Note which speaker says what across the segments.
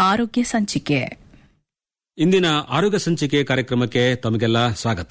Speaker 1: ಆರೋಗ್ಯ ಸಂಚಿಕೆ
Speaker 2: ಇಂದಿನ ಆರೋಗ್ಯ ಸಂಚಿಕೆ ಕಾರ್ಯಕ್ರಮಕ್ಕೆ ತಮಗೆಲ್ಲ ಸ್ವಾಗತ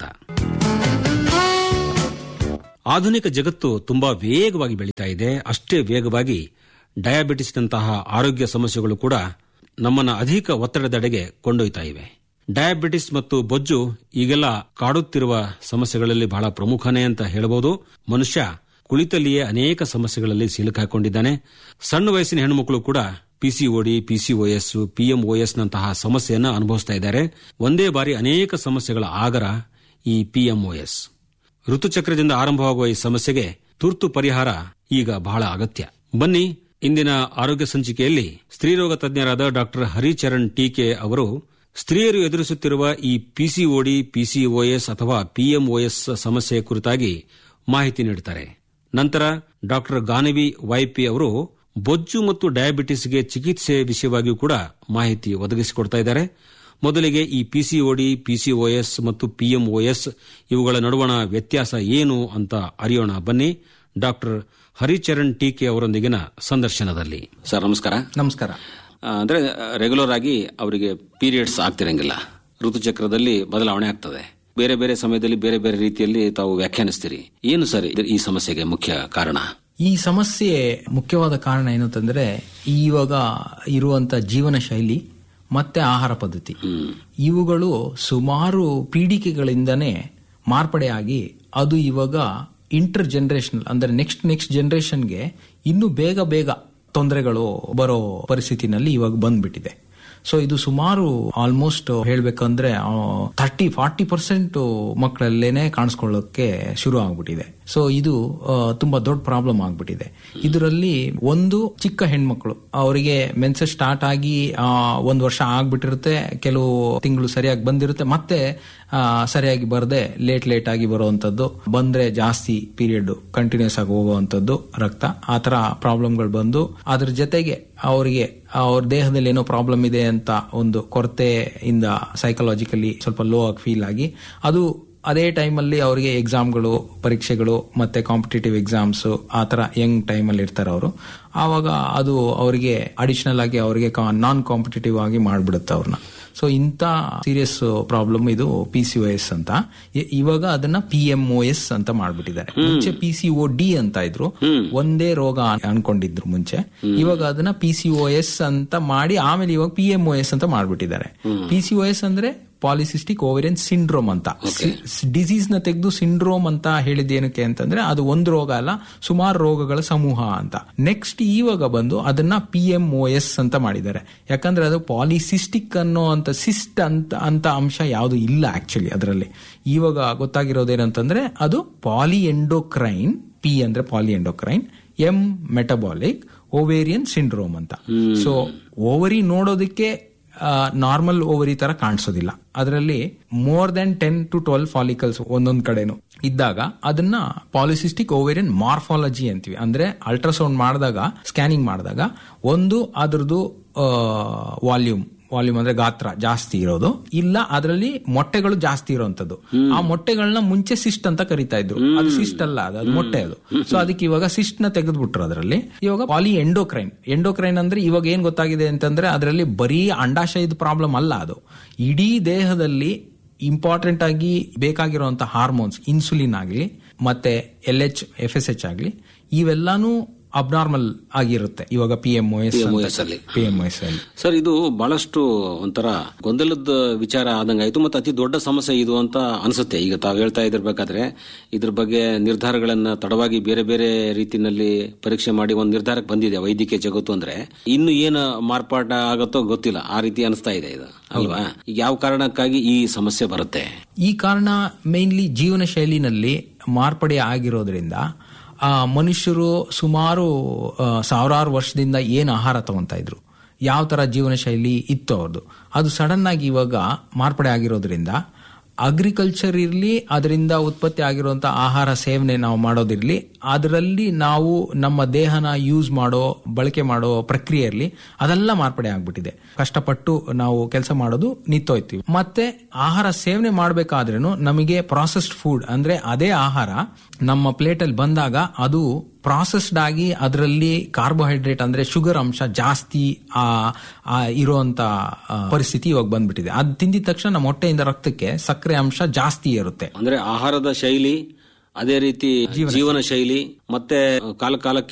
Speaker 2: ಆಧುನಿಕ ಜಗತ್ತು ತುಂಬಾ ವೇಗವಾಗಿ ಬೆಳೀತಾ ಇದೆ ಅಷ್ಟೇ ವೇಗವಾಗಿ ಡಯಾಬಿಟಿಸ್ನಂತಹ ಆರೋಗ್ಯ ಸಮಸ್ಯೆಗಳು ಕೂಡ ನಮ್ಮನ್ನ ಅಧಿಕ ಒತ್ತಡದೆಡೆಗೆ ಕೊಂಡೊಯ್ತಾ ಇವೆ ಡಯಾಬಿಟಿಸ್ ಮತ್ತು ಬೊಜ್ಜು ಈಗೆಲ್ಲ ಕಾಡುತ್ತಿರುವ ಸಮಸ್ಯೆಗಳಲ್ಲಿ ಬಹಳ ಪ್ರಮುಖನೇ ಅಂತ ಹೇಳಬಹುದು ಮನುಷ್ಯ ಕುಳಿತಲ್ಲಿಯೇ ಅನೇಕ ಸಮಸ್ಯೆಗಳಲ್ಲಿ ಸಿಲುಕಾಕೊಂಡಿದ್ದಾನೆ ಸಣ್ಣ ವಯಸ್ಸಿನ ಹೆಣ್ಣುಮಕ್ಕಳು ಕೂಡ ಪಿಸಿಒಡಿ ಪಿಸಿಒಎಸ್ ಪಿಎಂಒಎಸ್ ನಂತಹ ಸಮಸ್ಯೆಯನ್ನು ಅನುಭವಿಸ್ತಾ ಇದ್ದಾರೆ ಒಂದೇ ಬಾರಿ ಅನೇಕ ಸಮಸ್ಯೆಗಳ ಆಗರ ಈ ಪಿಎಂಒಎಸ್ ಋತುಚಕ್ರದಿಂದ ಆರಂಭವಾಗುವ ಈ ಸಮಸ್ಯೆಗೆ ತುರ್ತು ಪರಿಹಾರ ಈಗ ಬಹಳ ಅಗತ್ಯ ಬನ್ನಿ ಇಂದಿನ ಆರೋಗ್ಯ ಸಂಚಿಕೆಯಲ್ಲಿ ಸ್ತ್ರೀರೋಗ ತಜ್ಞರಾದ ಡಾಕ್ಟರ್ ಹರಿಚರಣ್ ಟೀಕೆ ಅವರು ಸ್ತ್ರೀಯರು ಎದುರಿಸುತ್ತಿರುವ ಈ ಪಿಸಿಒಡಿ ಪಿಸಿಒಎಸ್ ಅಥವಾ ಪಿಎಂಒಎಸ್ ಸಮಸ್ಯೆ ಕುರಿತಾಗಿ ಮಾಹಿತಿ ನೀಡುತ್ತಾರೆ ನಂತರ ಡಾಕ್ಟರ್ ಗಾನವಿ ವೈಪಿ ಅವರು ಬೊಜ್ಜು ಮತ್ತು ಡಯಾಬಿಟಿಸ್ಗೆ ಚಿಕಿತ್ಸೆ ವಿಷಯವಾಗಿಯೂ ಕೂಡ ಮಾಹಿತಿ ಒದಗಿಸಿಕೊಡ್ತಾ ಇದ್ದಾರೆ ಮೊದಲಿಗೆ ಈ ಪಿಸಿಒಡಿ ಪಿಸಿಒಎಸ್ ಮತ್ತು ಪಿಎಂಒಎಸ್ ಇವುಗಳ ನಡುವಣ ವ್ಯತ್ಯಾಸ ಏನು ಅಂತ ಅರಿಯೋಣ ಬನ್ನಿ ಡಾಕ್ಟರ್ ಹರಿಚರಣ್ ಟೀಕೆ ಅವರೊಂದಿಗಿನ ಸಂದರ್ಶನದಲ್ಲಿ ಸರ್ ನಮಸ್ಕಾರ
Speaker 3: ನಮಸ್ಕಾರ
Speaker 2: ಆ, ಅಂದ್ರೆ ರೆಗ್ಯುಲರ್ ಆಗಿ ಅವರಿಗೆ ಪೀರಿಯಡ್ಸ್ ಆಗ್ತಿರಂಗಿಲ್ಲ ಋತುಚಕ್ರದಲ್ಲಿ ಬದಲಾವಣೆ ಆಗ್ತದೆ ಬೇರೆ ಬೇರೆ ಸಮಯದಲ್ಲಿ ಬೇರೆ ಬೇರೆ ರೀತಿಯಲ್ಲಿ ತಾವು ವ್ಯಾಖ್ಯಾನಿಸ್ತೀರಿ ಏನು ಸರ್ ಇದು- ಈ ಸಮಸ್ಯೆಗೆ ಮುಖ್ಯ ಕಾರಣ
Speaker 3: ಈ ಸಮಸ್ಯೆ ಮುಖ್ಯವಾದ ಕಾರಣ ಏನು ಅಂತಂದ್ರೆ ಇವಾಗ ಇರುವಂತ ಜೀವನ ಶೈಲಿ ಮತ್ತೆ ಆಹಾರ ಪದ್ಧತಿ ಇವುಗಳು ಸುಮಾರು ಪೀಡಿಕೆಗಳಿಂದನೇ ಮಾರ್ಪಡೆಯಾಗಿ ಅದು ಇವಾಗ ಇಂಟರ್ ಜನರೇಷನ್ ಅಂದ್ರೆ ನೆಕ್ಸ್ಟ್ ನೆಕ್ಸ್ಟ್ ಜನರೇಷನ್ಗೆ ಇನ್ನೂ ಬೇಗ ಬೇಗ ತೊಂದರೆಗಳು ಬರೋ ಪರಿಸ್ಥಿತಿನಲ್ಲಿ ಇವಾಗ ಬಂದ್ಬಿಟ್ಟಿದೆ ಸೊ ಇದು ಸುಮಾರು ಆಲ್ಮೋಸ್ಟ್ ಹೇಳ್ಬೇಕಂದ್ರೆ ಥರ್ಟಿ ಫಾರ್ಟಿ ಪರ್ಸೆಂಟ್ ಮಕ್ಕಳಲ್ಲೇನೆ ಕಾಣಿಸ್ಕೊಳ್ಳೋಕೆ ಶುರು ಆಗ್ಬಿಟ್ಟಿದೆ ಸೊ ಇದು ಆ, ತುಂಬಾ ದೊಡ್ಡ ಪ್ರಾಬ್ಲಮ್ ಆಗ್ಬಿಟ್ಟಿದೆ ಇದರಲ್ಲಿ ಒಂದು ಚಿಕ್ಕ ಹೆಣ್ಮಕ್ಳು ಅವರಿಗೆ ಮೆನ್ಸಸ್ ಸ್ಟಾರ್ಟ್ ಆಗಿ ಆ, ಒಂದ್ ವರ್ಷ ಆಗ್ಬಿಟ್ಟಿರುತ್ತೆ ಕೆಲವು ತಿಂಗಳು ಸರಿಯಾಗಿ ಬಂದಿರುತ್ತೆ ಮತ್ತೆ ಆ, ಸರಿಯಾಗಿ ಬರದೆ ಲೇಟ್ ಲೇಟ್ ಆಗಿ ಬರುವಂತದ್ದು ಬಂದ್ರೆ ಜಾಸ್ತಿ ಪೀರಿಯಡ್ ಕಂಟಿನ್ಯೂಸ್ ಆಗಿ ಹೋಗುವಂತದ್ದು ರಕ್ತ ಆ ತರ ಪ್ರಾಬ್ಲಮ್ಗಳು ಬಂದು ಅದ್ರ ಜೊತೆಗೆ ಅವರಿಗೆ ಅವ್ರ ದೇಹದಲ್ಲಿ ಏನೋ ಪ್ರಾಬ್ಲಮ್ ಇದೆ ಅಂತ ಒಂದು ಕೊರತೆಯಿಂದ ಸೈಕಲಾಜಿಕಲಿ ಸ್ವಲ್ಪ ಲೋ ಆಗಿ ಫೀಲ್ ಆಗಿ ಅದು ಅದೇ ಟೈಮಲ್ಲಿ ಅವರಿಗೆ ಎಕ್ಸಾಮ್ಗಳು ಪರೀಕ್ಷೆಗಳು ಮತ್ತೆ ಕಾಂಪಿಟೇಟಿವ್ ಎಕ್ಸಾಮ್ಸ್ ಆ ತರ ಯಂಗ್ ಟೈಮಲ್ಲಿ ಇರ್ತಾರೆ ಅವರು ಆವಾಗ ಅದು ಅವರಿಗೆ ಅಡಿಷನಲ್ ಆಗಿ ಅವರಿಗೆ ನಾನ್ ಕಾಂಪಿಟೇಟಿವ್ ಆಗಿ ಮಾಡ್ಬಿಡುತ್ತೆ ಅವ್ರನ್ನ ಸೊ ಇಂಥ ಸೀರಿಯಸ್ ಪ್ರಾಬ್ಲಮ್ ಇದು ಪಿ ಸಿ ಎಸ್ ಅಂತ ಇ- ಇವಾಗ ಅದನ್ನ ಪಿ ಎಂ ಒ ಎಸ್ ಅಂತ ಮಾಡ್ಬಿಟ್ಟಿದ್ದಾರೆ ಮುಂಚೆ ಪಿ ಸಿ ಒ ಡಿ ಅಂತ ಇದ್ರು ಒಂದೇ ರೋಗ ಅನ್- ಅನ್ಕೊಂಡಿದ್ರು ಮುಂಚೆ ಇವಾಗ ಅದನ್ನ ಪಿ ಸಿ ಒ ಎಸ್ ಅಂತ ಮಾಡಿ ಆಮೇಲೆ ಇವಾಗ ಪಿ ಎಂ ಒ ಎಸ್ ಅಂತ ಮಾಡ್ಬಿಟ್ಟಿದ್ದಾರೆ ಪಿ ಸಿ ಒ ಎಸ್ ಅಂದ್ರೆ ಪಾಲಿಸಿಸ್ಟಿಕ್ ಓವೇರಿಯನ್ ಸಿಂಡ್ರೋಮ್ ಅಂತ ಡಿಸೀಸ್ ನ ತೆಗೆದು ಸಿಂಡ್ರೋಮ್ ಅಂತ ಹೇಳಿದ್ದೇನಕ್ಕೆ ಅಂತಂದ್ರೆ ಅದು ಒಂದು ರೋಗ ಅಲ್ಲ ಸುಮಾರು ರೋಗಗಳ ಸಮೂಹ ಅಂತ ನೆಕ್ಸ್ಟ್ ಇವಾಗ ಬಂದು ಅದನ್ನ ಪಿ ಎಂ ಒ ಎಸ್ ಅಂತ ಮಾಡಿದ್ದಾರೆ ಯಾಕಂದ್ರೆ ಅದು ಪಾಲಿಸಿಸ್ಟಿಕ್ ಅನ್ನೋ ಅಂತ ಸಿಸ್ಟ್ ಅಂತ ಅಂತ ಅಂಶ ಯಾವುದು ಇಲ್ಲ ಆಕ್ಚುಲಿ ಅದರಲ್ಲಿ ಇವಾಗ ಗೊತ್ತಾಗಿರೋದೇನಂತಂದ್ರೆ ಅದು ಪಾಲಿ ಎಂಡೋಕ್ರೈನ್ ಪಿ ಅಂದ್ರೆ poly endocrine M metabolic ovarian syndrome ಅಂತ ಸೊ ಓವರಿ ನೋಡೋದಕ್ಕೆ ನಾರ್ಮಲ್ ಓವರಿ ತರ ಕಾಣಿಸೋದಿಲ್ಲ ಅದರಲ್ಲಿ more than ten to twelve follicles ಒಂದೊಂದ್ ಕಡೆನು ಇದ್ದಾಗ ಅದನ್ನ ಪಾಲಿಸಿಸ್ಟಿಕ್ ಓವೇರಿಯನ್ ಮಾರ್ಫಾಲಜಿ ಅಂತೀವಿ ಅಂದ್ರೆ ಅಲ್ಟ್ರಾಸೌಂಡ್ ಮಾಡಿದಾಗ ಸ್ಕ್ಯಾನಿಂಗ್ ಮಾಡಿದಾಗ ಒಂದು ಅದ್ರದ್ದು ವಾಲ್ಯೂಮ್ ವಾಲ್ಯೂಮ್ ಅಂದ್ರೆ ಗಾತ್ರ ಜಾಸ್ತಿ ಇರೋದು ಇಲ್ಲ ಅದರಲ್ಲಿ ಮೊಟ್ಟೆಗಳು ಜಾಸ್ತಿ ಇರೋಂಥದ್ದು ಆ ಮೊಟ್ಟೆಗಳನ್ನ ಮುಂಚೆ ಸಿಸ್ಟ್ ಅಂತ ಕರಿತಾ ಇದ್ರು ಅದು ಸಿಸ್ಟ್ ಅಲ್ಲ ಅದು ಅದು ಮೊಟ್ಟೆ ಅದು ಸೊ ಅದಕ್ಕೆ ಇವಾಗ ಸಿಸ್ಟ್ ನ ತೆಗೆದ್ಬಿಟ್ರು ಅದರಲ್ಲಿ ಇವಾಗ ಪಾಲಿ ಎಂಡೋಕ್ರೈನ್ ಎಂಡೋಕ್ರೈನ್ ಅಂದ್ರೆ ಇವಾಗ ಏನ್ ಗೊತ್ತಾಗಿದೆ ಅಂತಂದ್ರೆ ಅದರಲ್ಲಿ ಬರೀ ಅಂಡಾಶಯದ ಪ್ರಾಬ್ಲಮ್ ಅಲ್ಲ ಅದು ಇಡೀ ದೇಹದಲ್ಲಿ ಇಂಪಾರ್ಟೆಂಟ್ ಆಗಿ ಬೇಕಾಗಿರುವಂತ ಹಾರ್ಮೋನ್ಸ್ ಇನ್ಸುಲಿನ್ ಆಗಲಿ ಮತ್ತೆ L H F S H ಆಗಲಿ ಇವೆಲ್ಲಾನು ಅಬ್ನಾರ್ಮಲ್ ಆಗಿರುತ್ತೆ ಇವಾಗ P M O S
Speaker 2: PMOS ಅಲ್ಲಿ.
Speaker 3: ಪಿ ಎಂ ಎಸ್ ಅಲ್ಲಿ
Speaker 2: ಸರ್ ಇದು ಬಹಳಷ್ಟು ಒಂಥರ ಗೊಂದಲದ ವಿಚಾರ ಆದಂಗಾಯ್ತು ಮತ್ತು ಅತಿ ದೊಡ್ಡ ಸಮಸ್ಯೆ ಇದು ಅಂತ ಅನಿಸುತ್ತೆ ಈಗ ತಾವು ಹೇಳ್ತಾ ಇದಿರ್ಬೇಕಾದ್ರೆ ಇದ್ರ ಬಗ್ಗೆ ನಿರ್ಧಾರಗಳನ್ನ ತಡವಾಗಿ ಬೇರೆ ಬೇರೆ ರೀತಿನಲ್ಲಿ ಪರೀಕ್ಷೆ ಮಾಡಿ ಒಂದು ನಿರ್ಧಾರಕ್ಕೆ ಬಂದಿದೆ ವೈದ್ಯಕೀಯ ಜಗತ್ತು ಅಂದ್ರೆ ಇನ್ನು ಏನು ಮಾರ್ಪಾಟ ಆಗತ್ತೋ ಗೊತ್ತಿಲ್ಲ ಆ ರೀತಿ ಅನಿಸ್ತಾ ಇದೆ ಇದು ಅಲ್ವಾ ಈಗ ಯಾವ ಕಾರಣಕ್ಕಾಗಿ ಈ ಸಮಸ್ಯೆ ಬರುತ್ತೆ
Speaker 3: ಈ ಕಾರಣ ಮೇನ್ಲಿ ಜೀವನ ಶೈಲಿನಲ್ಲಿ ಮಾರ್ಪಡೆ ಆಗಿರೋದ್ರಿಂದ ಆ ಮನುಷ್ಯರು ಸುಮಾರು ಆ, ಸಾವಿರಾರು ವರ್ಷದಿಂದ ಏನು ಆಹಾರ ತಗೊಂತಾ ಇದ್ರು ಯಾವ ತರ ಜೀವನ ಶೈಲಿ ಇತ್ತು ಅವ್ರದ್ದು ಅದು ಸಡನ್ ಆಗಿ ಇವಾಗ ಮಾರ್ಪಡೆ ಆಗಿರೋದ್ರಿಂದ ಅಗ್ರಿಕಲ್ಚರ್ ಇರಲಿ ಅದರಿಂದ ಉತ್ಪತ್ತಿ ಆಗಿರುವಂತ ಆಹಾರ ಸೇವನೆ ನಾವು ಮಾಡೋದಿರ್ಲಿ ಅದರಲ್ಲಿ ನಾವು ನಮ್ಮ ದೇಹನ ಯೂಸ್ ಮಾಡೋ ಬಳಕೆ ಮಾಡೋ ಪ್ರಕ್ರಿಯೆ ಇರಲಿ ಅದೆಲ್ಲ ಮಾರ್ಪಡೆ ಆಗ್ಬಿಟ್ಟಿದೆ ಕಷ್ಟಪಟ್ಟು ನಾವು ಕೆಲಸ ಮಾಡೋದು ನಿಂತೋಯ್ತೀವಿ ಮತ್ತೆ ಆಹಾರ ಸೇವನೆ ಮಾಡಬೇಕಾದ್ರೂ ನಮಗೆ ಪ್ರಾಸೆಸ್ಡ್ ಫುಡ್ ಅಂದ್ರೆ ಅದೇ ಆಹಾರ ನಮ್ಮ ಪ್ಲೇಟ್ ಅಲ್ಲಿ ಬಂದಾಗ ಅದು ಪ್ರಾಸೆಸ್ಡ್ ಆಗಿ ಅದರಲ್ಲಿ ಕಾರ್ಬೋಹೈಡ್ರೇಟ್ ಅಂದ್ರೆ ಶುಗರ್ ಅಂಶ ಜಾಸ್ತಿ ಆ, ಆ ಇರುವಂತ ಆ, ಪರಿಸ್ಥಿತಿ ಇವಾಗ ಬಂದ್ಬಿಟ್ಟಿದೆ ಅದ್ ತಿಂದಿದ ತಕ್ಷಣ ನಮ್ಮ ಹೊಟ್ಟೆಯಿಂದ ರಕ್ತಕ್ಕೆ ಸಕ್ಕರೆ ಅಂಶ ಜಾಸ್ತಿ ಇರುತ್ತೆ
Speaker 2: ಅಂದ್ರೆ ಆಹಾರದ ಶೈಲಿ ಅದೇ ರೀತಿ ಜೀವನ ಶೈಲಿ ಮತ್ತೆ ಕಾಲ ಕಾಲಕ್ಕೆ